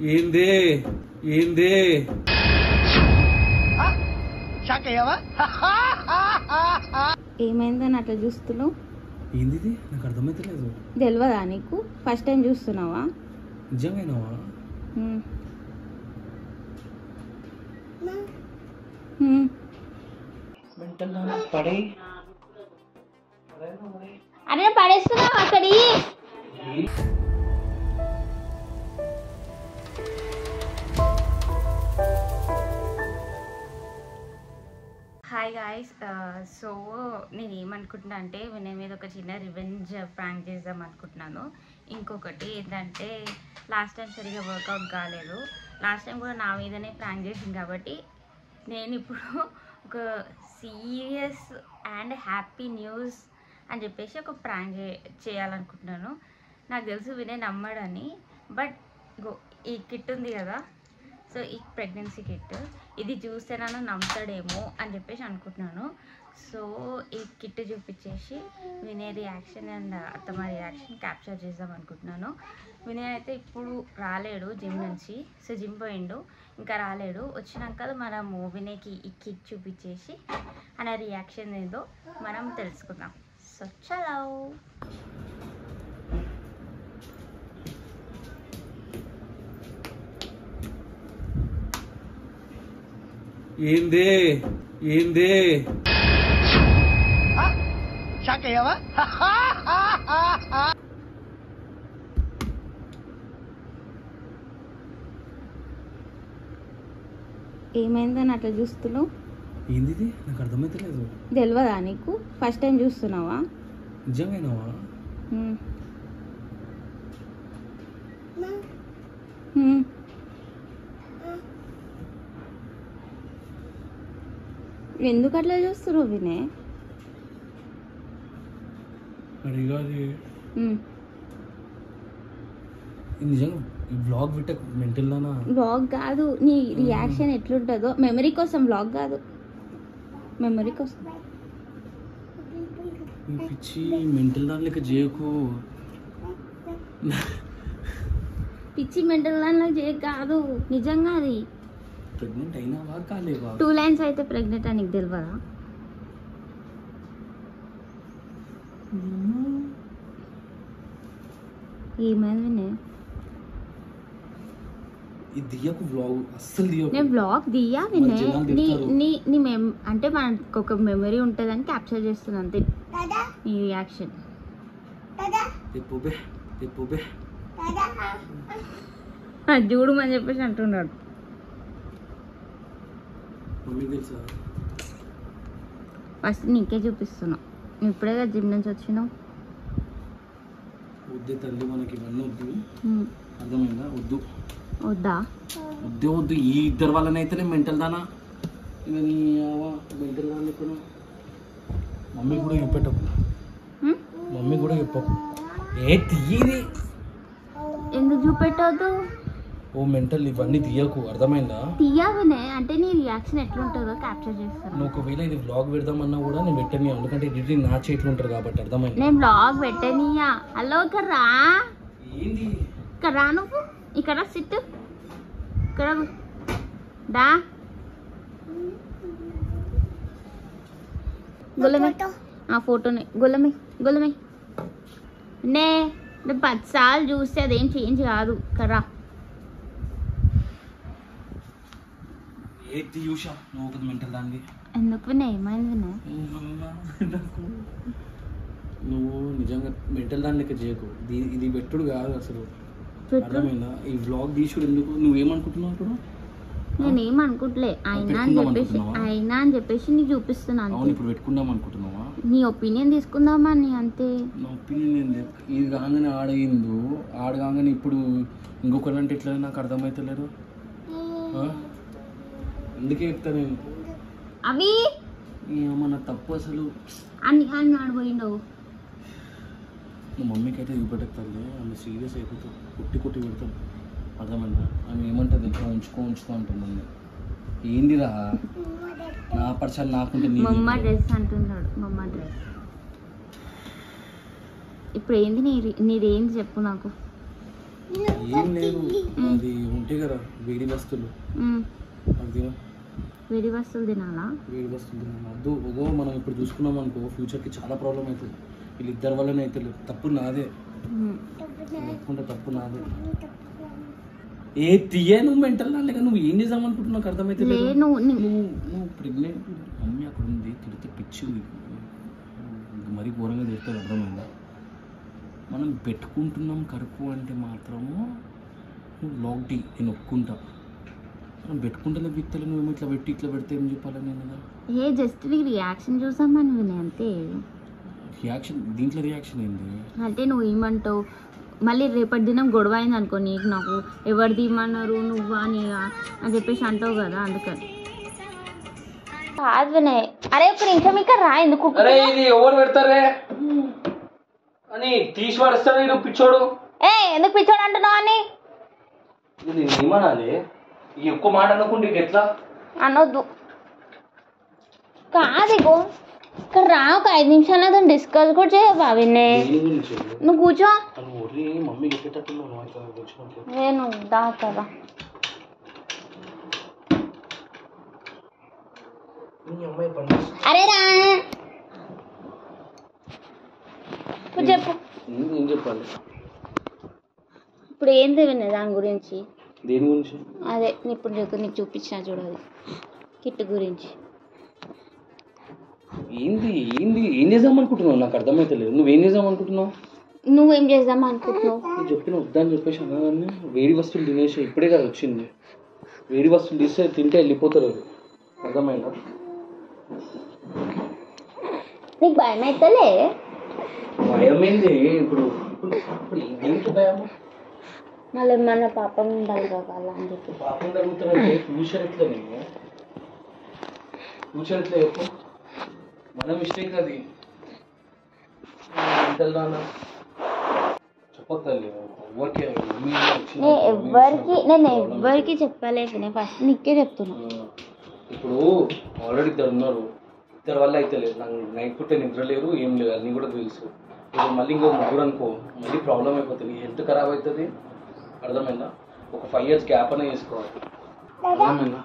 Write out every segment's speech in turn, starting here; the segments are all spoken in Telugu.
ఏందే ఏందే ఏమైందని అట్లా చూస్తున్నావు ఏంది ఇది? నాకు అర్థమైతలేదు తెలియదా నీకు ఫస్ట్ టైం చూస్తున్నావా నిజంగానేవా హ్మ్. హ్మ్. మెంటల్ పడే అరే పడేస్తున్నావు అక్కడి హాయ్ గాయస్ సో నేను ఏమనుకుంటున్నా అంటే వినయ్ మీద ఒక చిన్న రివెంజ్ ప్రాంక్ చేద్దాం అనుకుంటున్నాను ఇంకొకటి ఏంటంటే లాస్ట్ టైం సరిగా వర్కౌట్ కాలేదు లాస్ట్ టైం కూడా నా మీదనే ప్రాంక్ చేసింది కాబట్టి నేను ఇప్పుడు ఒక సీరియస్ అండ్ హ్యాపీ న్యూస్ అని చెప్పేసి ఒక ప్రాంక్ చే చేయాలనుకుంటున్నాను నాకు తెలుసు వినయ్ నమ్మడని బట్ గో ఈ కిట్ ఉంది కదా సో ఈ ప్రెగ్నెన్సీ కిట్ ఇది చూస్తే నన్ను నమ్ముతాడేమో అని చెప్పేసి అనుకుంటున్నాను సో ఈ కిట్ చూపించేసి వినయ్ రియాక్షన్ అండ్ అత్తమ్మ రియాక్షన్ క్యాప్చర్ చేద్దాం అనుకుంటున్నాను వినయ్ అయితే ఇప్పుడు రాలేడు జిమ్ నుంచి సో జిమ్ పోయిండు ఇంకా రాలేడు వచ్చినాక మనము వినయ్కి ఈ కిట్ చూపించేసి ఆయన రియాక్షన్ ఏదో మనం తెలుసుకుందాం సో చలో ఏందే ఏందే ఏమైందని అట్లా చూస్తున్నావు ఏంది ఇది? నాకు అర్థమైతలేదు తెలియదా నీకు ఫస్ట్ టైం చూస్తున్నావా నిజంగానేవా హ్మ్. హ్మ్. ఎందుకు అట్లా చూస్తున్నావు వినయ్ అడిగా అది హ్మ్. ఇది నిజంగా ఈ బ్లాగ్ పెట్ట మెంటల్ దానా బ్లాగ్ కాదు నీ రియాక్షన్ ఎట్లుంటుందో మెమరీ కోసం బ్లాగ్ కాదు మెమరీ కోసం ఈ పిచ్చి మెంటల్ దాని లెక్క చేయకు పిచ్చి మెంటల్ దానిలో చేయ కాదు నిజంగా అది ప్రెగ్నెంట్ అయినావా కాలేవా టూ లైన్స్ అయితే ప్రెగ్నెంట్ అని నీకు తెలియదా ఏమైంది వినయ్ ఈ దియ్యకు బ్లాగ్ అస్సలు దియ్యకు నేను బ్లాగ్ దియ్యా మరి వినయ్ జనాలు నీ తిడతారు. నీ నీ మెమ్ అంటే మనకు ఒక మెమరీ ఉంటుందని క్యాప్చర్ చేస్తున్నా అంతే నీ రియాక్షన్ చెప్పు బే చెప్పు బే చూడమని చెప్పేసి అంటున్నాడు మమ్మీకి తెలుసా ఫస్ట్ నీకే చూపిస్తున్నా నువ్వు ఇప్పుడే కదా జిమ్ నుంచి వచ్చినావు వద్దే తల్లి మనకి ఇవన్నీ వద్దు హ్మ్. అర్థమైందా వద్దు వద్దా వద్దే వద్దు ఈ ఇద్దరు వల్లనైతేనే మెంటల్ దానా ఇక నీ మెంటల్ దాని లెక్కన మమ్మీ కూడా చెప్పేటప్పుడు హ్మ్? మమ్మీ కూడా చెప్పకు ఏ తీయది ఎందుకు చూపెట్టవద్దు ఓ మెంటల్ ఇవన్నీ తీయకు అర్థమైందా తీయవనే అంటే నీ రియాక్షన్ ఎట్లుంటుందో క్యాప్చర్ చేస్తాను నువ్వు ఒకవేళ ఇది బ్లాగ్ పెడదామన్నా కూడా నేను పెట్టని ఎందుకంటే ఎడిటింగ్ నా చేతిలో ఉంటారు కాబట్టి అర్థమైందా నేను బ్లాగ్ పెట్టనీయా హలో ఇక్కడ రా ఏంది ఇక్కడ రా నువ్వు ఇక్కడ సిట్ ఇక్కడ దా గొల్లమే ఆ ఫోటోనే గొల్లమే గొల్లమే నే నేను పది సార్లు చూస్తే అదేం చేంజ్ కాదు కరా ఏ తీయూషా నువ్వు ఒక మెంటల్ దానికి ఎందుకు వినయ్ ఏమైంది వినయ్ నువ్వు నిజంగా మెంటల్ దాని లెక్క చేయకు ఇది ఇది పెట్టుడు కాదు అసలు పెట్టు అర్థమైందా ఈ వ్లాగ్ తీసుడు ఎందుకు నువ్వేమనుకుంటున్నావు ఇప్పుడు నేనేం అనుకుంటలే అయినా అని పెట్టుకుందాం చెప్పేసి అనుకుంటున్నావా? అయినా అని చెప్పేసి నీకు చూపిస్తున్నా అవును అంతే ఇప్పుడు పెట్టుకుందాం అనుకుంటున్నావా నీ ఒపీనియన్ తీసుకుందామని అంతే నా ఒపీనియన్ ఏంది ఇది కాగానే ఆడయిందు ఆడగానే ఇప్పుడు ఇంకొకరంటే ఎట్లా నాకు అర్థమవుతలేదు ఆ? అందుకే చెప్తా నేను అవి ఏమన్నా తప్పు అసలు అన్ని అన్ని ఆడిపోయిండు మా మమ్మీకి అయితే చూపెట్టకు తల్లి ఆమె సీరియస్ అయిపోతాం కొట్టి కొట్టి పెడతాం అర్థమైందా ఆమె ఏమంటుంది ఇంకా ఉంచుకో ఉంచుకో అంటుంది ఏందిరా నా పర్సన్ నాకుంటే నీ మమ్మ డ్రెస్ అంటున్నాడు మమ్మ డ్రెస్ ఇప్పుడు ఏంది నీ నీదేంది చెప్పు నాకు ఏం లేదు అది ఉంటాయి కదా వేడి వస్తువులు మ్మ్. అది తిను. వేడి వస్తువులు తినాలా వేడి వస్తువులు తిను. వద్దు ఓగో మనం ఇప్పుడు చూసుకున్నాం అనుకో ఫ్యూచర్కి చాలా ప్రాబ్లం అవుతుంది వీళ్ళిద్దరి వల్లనే అయితే తప్పు నాదే మ్మ్. ఒప్పుకుంటే తప్పు నాదే ఏ తీయే నువ్వు మెంటల్ నాలేక నువ్వు ఏం చేద్దాం అనుకుంటున్నావు నాకు అర్థమైతే లేదు. లే నువ్వు నీ- నువ్వు నువ్వు ప్రెగ్నెంట్ మమ్మీ అక్కడ ఉంది తిడితే పిచ్చి నీకు. మరీ ఘోరంగా తిడితే అర్థమైందా మనం పెట్టుకుంటున్నాం కరుపు అంటే మాత్రము నువ్వు లాక్ డి నేను ఒప్పుకుంటా మనం పెట్టుకుంటే వ్యక్తులు నువ్వు ఇట్లా పెట్టి ఇట్లా పెడితే ఏం చెప్పాలి నేను కదా ఏ జస్ట్ నీ రియాక్షన్ చూసామని వినే అంతే రియాక్షన్ దీంట్లో రియాక్షన్ ఏంది అంటే నువ్వు ఏమంటావు మళ్ళీ రేపటి దినం గొడవ అయింది అనుకో నీకు నాకు ఎవరు తీయమన్నారు నువ్వా నీ అని చెప్పేసి అంటావు కదా అందుకని కాదు వినయ్ అరే ఒక నిమిషం ఇక్కడ రా ఎందుకు అరే ఇది ఎవరు పెడతారే అని తీసి పడేస్తాడు ఇది పిచ్చోడు ఏ ఎందుకు పిచ్చోడు అంటున్నావు అని ఇది ఏమనాలి ఈ ఎక్కువ మాట అనుకుంటే ఇక ఎట్లా అనొద్దు కాదు ఇగో ఇక్కడ రా ఒక ఐదు నిమిషాలు అతను డిస్కస్ కూడా చేయవా వినయ్ దేని గురించి నువ్వు కూర్చో అని ఒర్రి మమ్మీ చెప్పేటట్టున్నావు నువ్వు అట్లా వచ్చినప్పుడు నేను దా కదా మీ అమ్మాయి పని అరే రా ఇప్పుడు చెప్పు నేను ఏం చెప్పాలి ఇప్పుడు ఏంది వినయ్ దాని గురించి దేని గురించి అదే ఇప్పుడు నీకు నీకు చూపించిన చూడాలి కిట్ గురించి ఏంది ఏంది ఏం చేద్దాం అనుకుంటున్నావు నాకు అర్థమైతలేదు నువ్వేం చేద్దాం అనుకుంటున్నావు నువ్వేం చేద్దాం అనుకుంటున్నావు నేను చెప్పిన వద్దని చెప్పేసి అన్నాను వేడి వస్తువులు తినేసి ఇప్పుడే కదా వచ్చింది వేడి వస్తువులు తీస్తే తింటే వెళ్ళిపోతారు అది అర్థమైందా నీకు భయం అవుతలే భయం ఏంది ఇప్పుడు ఇప్పుడు ఇప్పుడు దేనికి భయం మళ్ళీ మన పాపం ఉండాలి కదా అలా అని చెప్పి పాపం తగ్గుతారంటే ఫ్యూచర్ ఎట్లా నేను ఫ్యూచర్ ఎట్లా చెప్పు మన మిస్టేక్ అది మెంటల్ దానా చెప్పొద్దు ఎవరికి మీ వచ్చిన- నేను ఎవ్వరికి నేను ఎవ్వరికి చెప్పలేదు నేను ఫస్ట్ నీకే చెప్తున్నా ఆ, ఇప్పుడు ఆల్రెడీ ఇద్దరు ఉన్నారు ఇద్దరు వల్ల అయితే లేదు నాకు నైట్ పుట్టే నిద్ర లేదు ఏం లేదు అన్నీ కూడా తెలుసు ఇప్పుడు మళ్ళీ ఇంకో ముగ్గురు అనుకో మళ్ళీ ప్రాబ్లం అయిపోతుంది హెల్త్ ఖరాబ్ అవుతుంది అర్థమైందా ఒక ఫైవ్ ఇయర్స్ గ్యాప్ అనే చేసుకోవాలి అర్థమైందా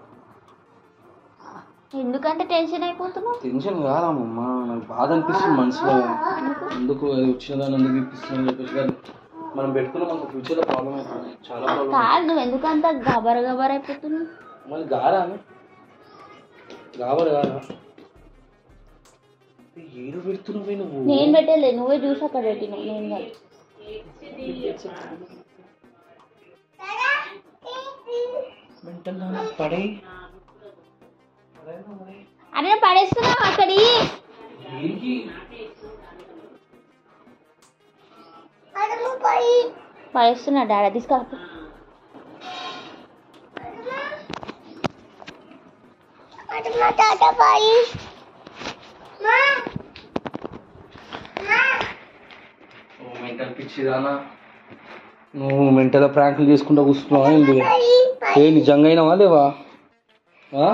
ఎందుకంటే టెన్షన్ అయిపోతున్నావు టెన్షన్ కాదమ్మా నాకు బాధ అనిపిస్తుంది మనసులో ఎందుకు అది వచ్చిన దాన్ని ఎందుకు ఇప్పిస్తుంది అని చెప్పేసి కానీ మనం పెట్టుకున్న మనకు ఫ్యూచర్లో ప్రాబ్లం అవుతుంది చాలా ప్రాబ్లం కాదు నువ్వు ఎందుకంత గబర గబర అయిపోతున్నావు మళ్ళీ గారా అని గాబర్ గారా ఏడు పెడుతున్నావు నువ్వు నేను పెట్టలే నువ్వే చూసి అక్కడ పెట్టినావు నేను కాదు మెంటల్ పడే అరే నేను పడేస్తున్నావు అక్కడి దేనికి పడేస్తున్నా డాడీ తీసుకురా మెంటల్ పిచ్చిదానా నువ్వు మెంటల్ ప్రాంకులు చేసుకుంటా కూర్చున్నావా ఏంది ఏ నిజంగా అయినావా లేవా ఆ?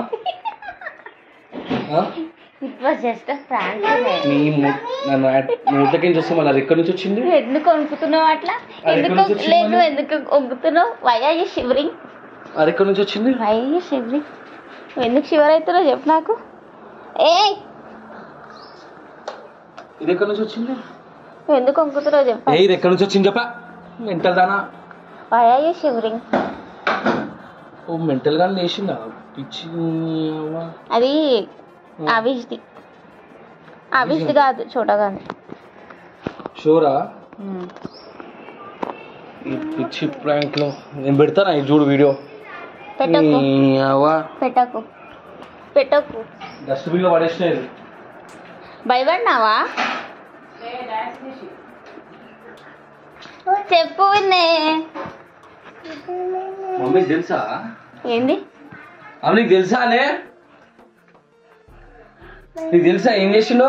ఆ? ఇట్ వాజ్ జస్ట్ ఫ్రాంక్ నీ ము- నన్ను నోట్లకి నుంచి వస్తే మళ్ళీ అది ఎక్కడి నుంచి వచ్చింది ఎందుకు వణుకుతున్నావు అట్లా అది ఎక్కడి ఎందుకు నుంచి వచ్చింది లేదు మళ్ళీ? ఎందుకు వణుకుతున్నావు వై ఆర్ యూ షివరింగ్ అది ఎక్కడి నుంచి వచ్చింది వై ఆర్ యూ షివరింగ్ నువ్వు ఎందుకు షివర్ అవుతున్నావు చెప్పు నాకు ఏ ఇది ఎక్కడి నుంచి వచ్చింది నువ్వు ఎందుకు వణుకుతున్నావు చెప్పు ఏ ఇది ఎక్కడి నుంచి వచ్చింది చెప్పా మెంటల్ దానా వై ఆర్ యూ షివరింగ్ ఓ మెంటల్ గా లేచిందా పిచ్చి అవ్వ. అది అవిష్ది అవిష్ది కాదు చూడగానే షూరా ఈ పిచ్చి ప్రాంక్ లో నేను పెడతానా ఇది చూడు వీడియో పెట్టకు అవ్వ పెట్టకు పెట్టకు డస్ట్బిన్ లో పడేసినది భయపడినావా చెప్పు విన్నే మమ్మీ తెలుసా ఏంది అమ్మ నీకు తెలుసా అనే నీకు తెలుసా ఏం చేసిండో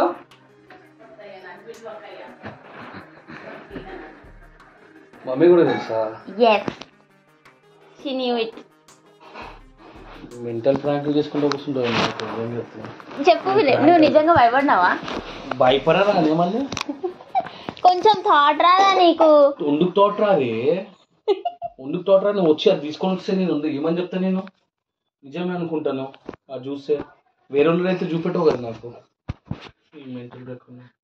మమ్మీ కూడా తెలుసా yes she knew it mental ప్రాంకులు చేసుకుంటూ కూర్చుంటావు నాకు ఏం చెప్తున్నా చెప్పు వినే నువ్వు నిజంగా భయపడినావా భయపడరా ఏమన్నా కొంచెం థాట్ రాదా నీకు ఉండుకు తోట రాదే ముందుకు తోటరా నువ్వు వచ్చి అది తీసుకొని వస్తే నేను ఉంది ఏమని చెప్తా నేను నిజమే అనుకుంటాను ఆ చూస్తే వేరే వాళ్ళు అయితే చూపెట్టవు కదా నాకు ఈ మెంటల్ లేకుండా